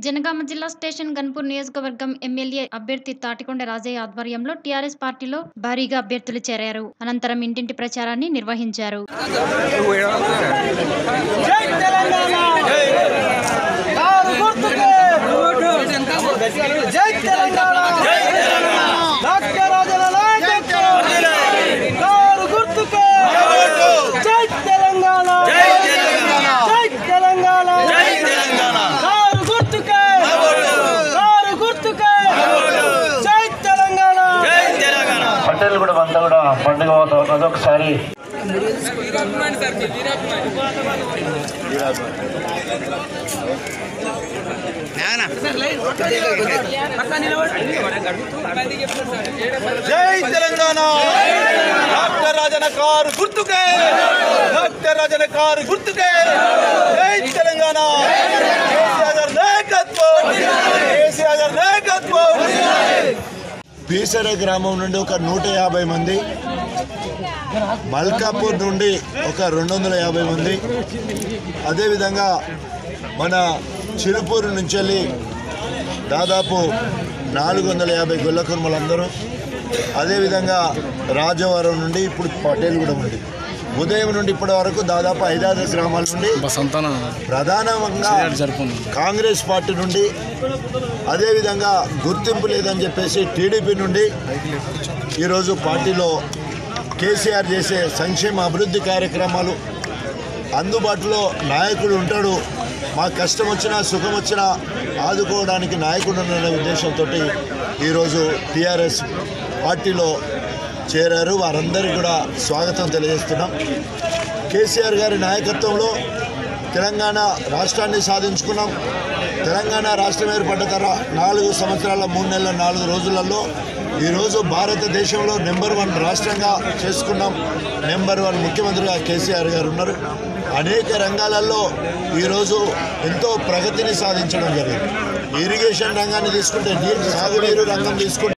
జనగామ జిల్లా స్టేషన్ గన్పూర్ నియోజకవర్గం ఎమ్మెల్యే అభ్యర్థి తాటికొండ రాజయ్య ఆధ్వర్యంలో టీఆర్ఎస్ పార్టీలో భారీగా అభ్యర్థులు చేరారు అనంతరం ఇంటింటి ప్రచారాన్ని నిర్వహించారు జై తెలంగాణ కారు గుర్తుకే జై తెలంగాణ డాక్టర్ రాజన నాయకత్వం కారు గుర్తుకే జై తెలంగాణ జై తెలంగాణ కారు గుర్తుకే కారు గుర్తుకే జై తెలంగాణ పటేల్ కూడా అంతా కూడా పండుగ వాతావరణం అదొకసారి జై తెలంగాణ డాక్టర్ రాజన కారు గుర్తుకే డాక్టర్ రాజన కారు గుర్తుకే జై తెలంగాణ కేసీఆర్ గారి నాయకత్వం కేసీఆర్ గారి నాయకత్వం పీసర గ్రామం నుండి ఒక నూట యాభై మంది మల్కాపూర్ నుండి ఒక రెండు వందల యాభై మంది అదేవిధంగా మన చిరుపూరు నుంచి వెళ్ళి దాదాపు నాలుగు వందల యాభై గొల్ల కుర్మలందరూ అదేవిధంగా రాజవరం నుండి ఇప్పుడు పటేల్గూడెం నుండి ఉదయం నుండి ఇప్పటి వరకు దాదాపు ఐదారు గ్రామాల నుండి ప్రధానంగా కాంగ్రెస్ పార్టీ నుండి అదేవిధంగా గుర్తింపు లేదని చెప్పేసి టీడీపీ నుండి ఈరోజు పార్టీలో కేసీఆర్ చేసే సంక్షేమ అభివృద్ధి కార్యక్రమాలు అందుబాటులో నాయకుడు ఉంటాడు మా కష్టం వచ్చినా సుఖం వచ్చినా ఆదుకోవడానికి నాయకుడు ఉన్న ఉద్దేశంతో ఈరోజు టీఆర్ఎస్ పార్టీలో చేరారు వారందరికీ కూడా స్వాగతం తెలియజేస్తున్నాం కేసీఆర్ గారి నాయకత్వంలో తెలంగాణ రాష్ట్రాన్ని సాధించుకున్నాం తెలంగాణ రాష్ట్రం ఏర్పడ్డ తర నాలుగు సంవత్సరాల మూడు నెలల నాలుగు రోజులలో ఈరోజు భారతదేశంలో నెంబర్ వన్ రాష్ట్రంగా చేసుకున్నాం నెంబర్ వన్ ముఖ్యమంత్రిగా కేసీఆర్ గారు ఉన్నారు అనేక రంగాలలో ఈరోజు ఎంతో ప్రగతిని సాధించడం జరిగింది ఇరిగేషన్ రంగాన్ని తీసుకుంటే నీరు సాగునీరు రంగం తీసుకుంటే